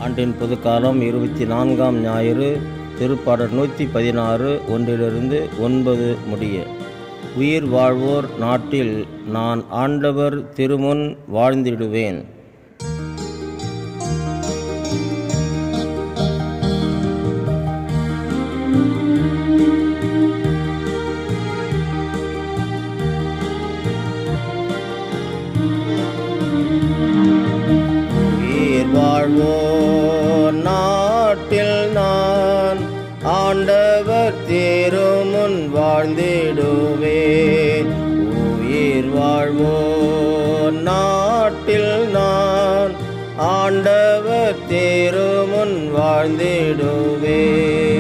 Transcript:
ஆண்டின் பொதுக்காலம் இருபத்தி நான்காம் ஞாயிறு திருப்பாடல் நூற்றி பதினாறு ஒன்றிலிருந்து ஒன்பது முடிய உயிர் வாழ்வோர் நாட்டில் நான் ஆண்டவர் திருமுன் வாழ்ந்திடுவேன் உயிர் வாழ்வோர் நாட்டில் நான் ஆண்டவர் திருமுன் வாழ்ந்திடுவேன் உயிர் வாழ்வோர் நாட்டில் நான் ஆண்டவர் திருமுன் வாழ்ந்திடுவேன்